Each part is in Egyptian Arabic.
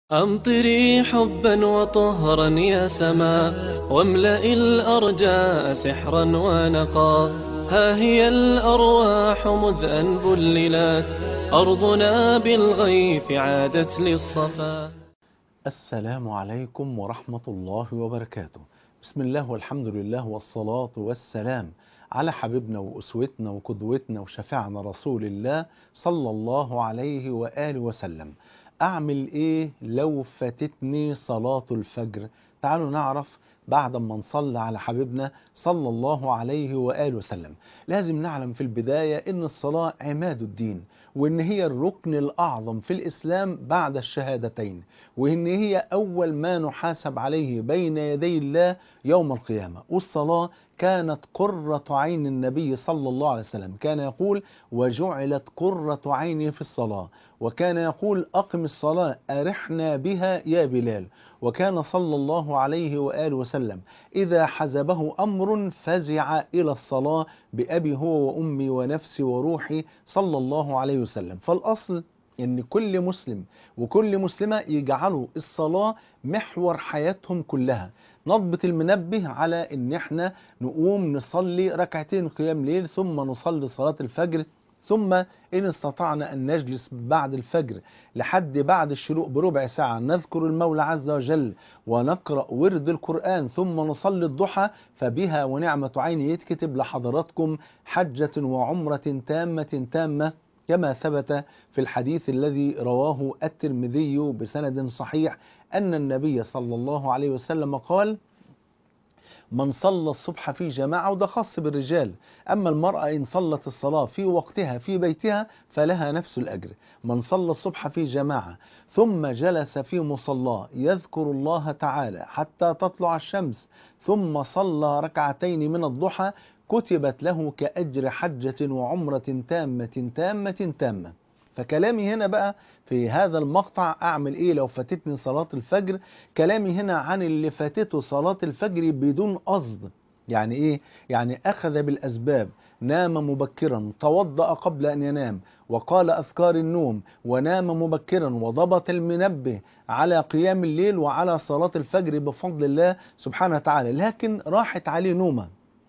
أمطري حبا وطهرا يا سما واملأ الأرجاء سحرا ونقا ها هي الأرواح مذ أن بللت أرضنا بالغيث عادت للصفا السلام عليكم ورحمة الله وبركاته بسم الله والحمد لله والصلاة والسلام على حبيبنا وأسوتنا وقدوتنا وشفيعنا رسول الله صلى الله عليه وآله وسلم أعمل إيه لو فاتتني صلاة الفجر تعالوا نعرف بعد ما نصلي على حبيبنا صلى الله عليه وآله وسلم لازم نعلم في البداية إن الصلاة عماد الدين وإن هي الركن الأعظم في الإسلام بعد الشهادتين وإن هي أول ما نحاسب عليه بين يدي الله يوم القيامة والصلاة كانت قرة عين النبي صلى الله عليه وسلم كان يقول وجعلت قرة عيني في الصلاة وكان يقول أقم الصلاة أرحنا بها يا بلال وكان صلى الله عليه وآله وسلم إذا حزبه أمر فزع إلى الصلاة بأبي هو وأمي ونفسي وروحي صلى الله عليه وسلم فالأصل ان كل مسلم وكل مسلمة يجعلوا الصلاة محور حياتهم كلها نضبط المنبه على ان احنا نقوم نصلي ركعتين قيام ليل ثم نصلي صلاة الفجر ثم إن استطعنا أن نجلس بعد الفجر لحد بعد الشروق بربع ساعة نذكر المولى عز وجل ونقرأ ورد القرآن ثم نصلي الضحى فبها ونعمة عين يتكتب لحضراتكم حجة وعمرة تامة تامة كما ثبت في الحديث الذي رواه الترمذي بسند صحيح أن النبي صلى الله عليه وسلم قال من صلى الصبح في جماعة وده خاص بالرجال أما المرأة إن صلت الصلاة في وقتها في بيتها فلها نفس الأجر من صلى الصبح في جماعة ثم جلس في مصلاه يذكر الله تعالى حتى تطلع الشمس ثم صلى ركعتين من الضحى كتبت له كأجر حجة وعمرة تامة تامة تامة فكلامي هنا بقى في هذا المقطع أعمل إيه لو فاتتني صلاة الفجر كلامي هنا عن اللي فاتته صلاة الفجر بدون قصد يعني إيه؟ يعني أخذ بالأسباب نام مبكرا توضأ قبل أن ينام وقال أذكار النوم ونام مبكرا وضبط المنبه على قيام الليل وعلى صلاة الفجر بفضل الله سبحانه وتعالى لكن راحت عليه نومه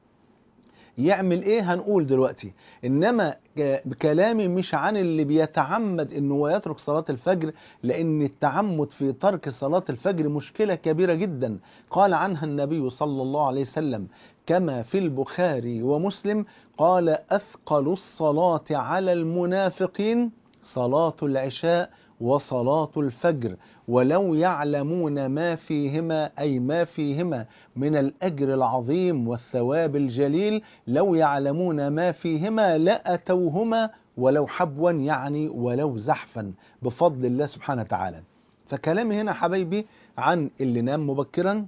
يعمل ايه هنقول دلوقتي انما كلامي مش عن اللي بيتعمد انه هو يترك صلاة الفجر لان التعمد في ترك صلاة الفجر مشكلة كبيرة جدا قال عنها النبي صلى الله عليه وسلم كما في البخاري ومسلم قال اثقل الصلاة على المنافقين صلاة العشاء وصلاة الفجر ولو يعلمون ما فيهما أي ما فيهما من الأجر العظيم والثواب الجليل لو يعلمون ما فيهما لأتوهما ولو حبوا يعني ولو زحفا بفضل الله سبحانه وتعالى فكلامي هنا حبايبي عن اللي نام مبكرا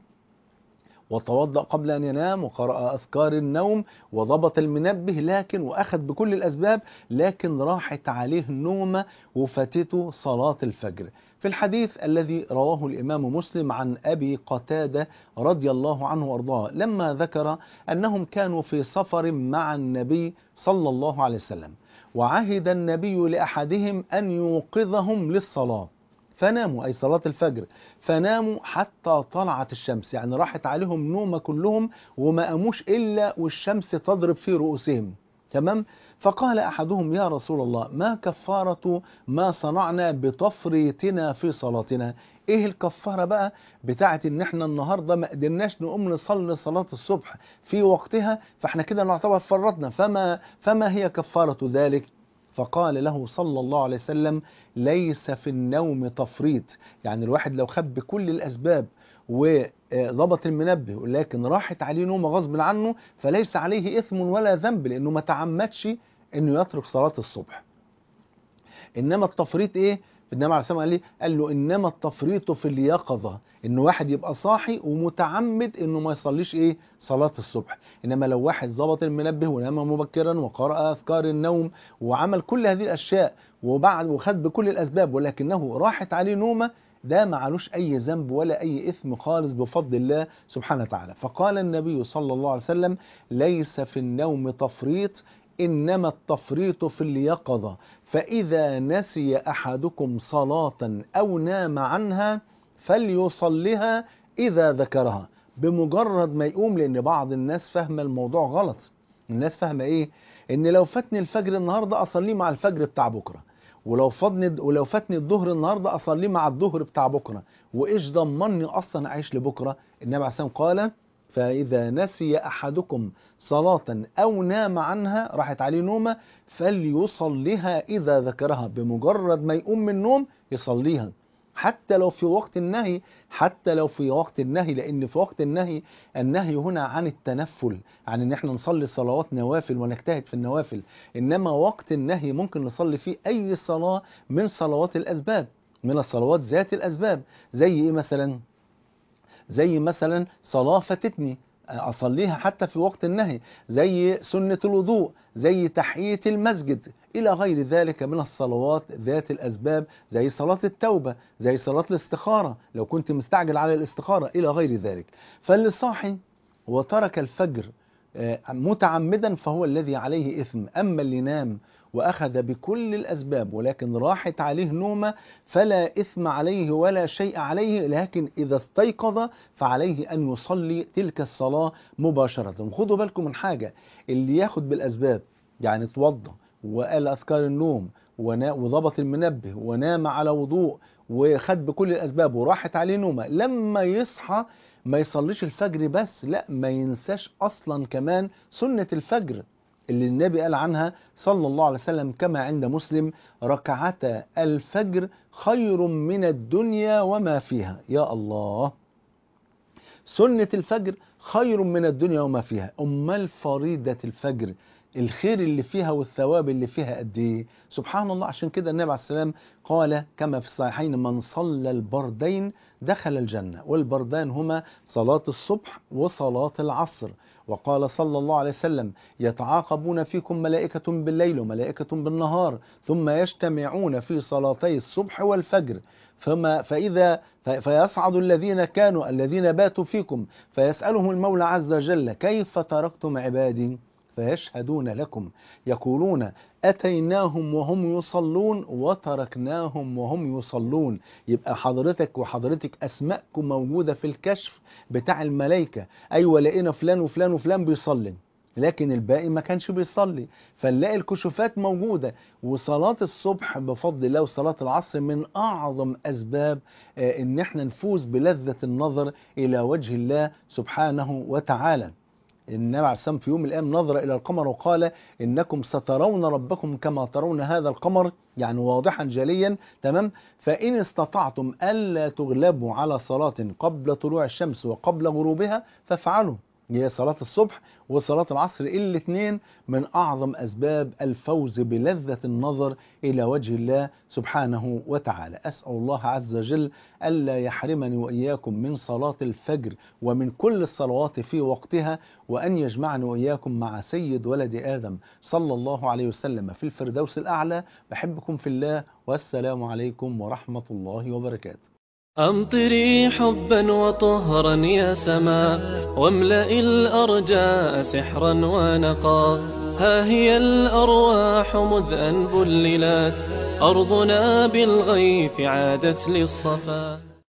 وتوضأ قبل أن ينام وقرأ أذكار النوم وضبط المنبه لكن وأخذ بكل الأسباب لكن راحت عليه النومة وفاتته صلاة الفجر في الحديث الذي رواه الإمام مسلم عن أبي قتادة رضي الله عنه وارضاه لما ذكر أنهم كانوا في سفر مع النبي صلى الله عليه وسلم وعهد النبي لأحدهم أن يوقظهم للصلاة فناموا أي صلاة الفجر فناموا حتى طلعت الشمس يعني راحت عليهم نومة كلهم وما قاموش إلا والشمس تضرب في رؤوسهم تمام فقال أحدهم يا رسول الله ما كفارة ما صنعنا بتفريطنا في صلاتنا ايه الكفارة بقى بتاعت ان احنا النهاردة ما قدرناش نقوم نصلي صلاة الصبح في وقتها فاحنا كده نعتبر فرطنا فما, فما هي كفارة ذلك فقال له صلى الله عليه وسلم ليس في النوم تفريط يعني الواحد لو خب كل الأسباب وضبط المنبه لكن راحت عليه نومه غصب عنه فليس عليه إثم ولا ذنب لأنه ما تعمدش أنه يترك صلاة الصبح إنما التفريط إيه؟ النبي عليه الصلاه قال لي قال له انما التفريط في اليقظه ان واحد يبقى صاحي ومتعمد انه ما يصليش ايه صلاه الصبح انما لو واحد ظبط المنبه ونام مبكرا وقرأ اذكار النوم وعمل كل هذه الاشياء وبعد وخد بكل الاسباب ولكنه راحت عليه نومه ده معلوش أي ذنب ولا أي إثم خالص بفضل الله سبحانه وتعالى فقال النبي صلى الله عليه وسلم ليس في النوم تفريط إنما التفريط في اليقظة فإذا نسي أحدكم صلاة أو نام عنها فليصلها إذا ذكرها بمجرد ما يقوم لأن بعض الناس فاهمة الموضوع غلط الناس فاهمة إيه إن لو فاتني الفجر النهاردة أصليه مع الفجر بتاع بكرة ولو فاتني ولو فاتني الظهر النهارده اصليه مع الظهر بتاع بكره وايش ضمني اصلا اعيش لبكره النبي عليه الصلاه والسلام قال فاذا نسي احدكم صلاه او نام عنها راحت عليه نومه فليصليها اذا ذكرها بمجرد ما يقوم من النوم يصليها حتى لو في وقت النهي حتى لو في وقت النهي لان في وقت النهي النهي هنا عن التنفل عن ان احنا نصلي صلوات نوافل ونجتهد في النوافل انما وقت النهي ممكن نصلي فيه اي صلاه من صلوات الاسباب من الصلوات ذات الاسباب زي ايه مثلا زي مثلا صلاه فاتتني اصليها حتى في وقت النهي زي سنه الوضوء زي تحيه المسجد الى غير ذلك من الصلوات ذات الاسباب زي صلاه التوبه زي صلاه الاستخاره لو كنت مستعجل على الاستخاره الى غير ذلك فاللي صاحي وترك الفجر متعمدا فهو الذي عليه اثم اما اللي نام واخذ بكل الاسباب ولكن راحت عليه نومه فلا اثم عليه ولا شيء عليه لكن اذا استيقظ فعليه ان يصلي تلك الصلاه مباشره خدوا بالكم من حاجه اللي ياخد بالاسباب يعني اتوضى وقال اذكار النوم وضبط المنبه ونام على وضوء وخد بكل الاسباب وراحت عليه نومه لما يصحى ما يصليش الفجر بس لا ما ينساش اصلا كمان سنه الفجر اللي النبي قال عنها صلى الله عليه وسلم كما عند مسلم ركعتا الفجر خير من الدنيا وما فيها يا الله سنة الفجر خير من الدنيا وما فيها أمال فريدة الفجر الخير اللي فيها والثواب اللي فيها قد ايه سبحان الله عشان كده النبي عليه السلام قال كما في الصحيحين من صلى البردين دخل الجنة والبردان هما صلاة الصبح وصلاة العصر وقال صلى الله عليه وسلم يتعاقبون فيكم ملائكة بالليل وملائكة بالنهار ثم يجتمعون في صلاتي الصبح والفجر فما فإذا فيصعد الذين كانوا الذين باتوا فيكم فيسألهم المولى عز وجل كيف تركتم عبادي فيشهدون لكم يقولون أتيناهم وهم يصلون وتركناهم وهم يصلون يبقى حضرتك وحضرتك أسماءكم موجودة في الكشف بتاع الملائكة أيوة لقينا فلان وفلان وفلان بيصلي لكن الباقي ما كانش بيصلي فنلاقي الكشوفات موجودة وصلاة الصبح بفضل الله وصلاة العصر من أعظم أسباب إن احنا نفوز بلذة النظر إلى وجه الله سبحانه وتعالى النبي عليه السلام في يوم من الايام نظر الى القمر وقال انكم سترون ربكم كما ترون هذا القمر يعني واضحا جليا تمام فان استطعتم الا تغلبوا على صلاه قبل طلوع الشمس وقبل غروبها فافعلوا هي صلاة الصبح وصلاة العصر الاثنين من أعظم أسباب الفوز بلذة النظر إلى وجه الله سبحانه وتعالى أسأل الله عز وجل ألا يحرمني وإياكم من صلاة الفجر ومن كل الصلوات في وقتها وأن يجمعني وإياكم مع سيد ولد آدم صلى الله عليه وسلم في الفردوس الأعلى بحبكم في الله والسلام عليكم ورحمة الله وبركاته أمطري حبا وطهرا يا سماء واملئ الأرجاء سحرا ونقا ها هي الأرواح مذ أن بللت أرضنا بالغيث عادت للصفا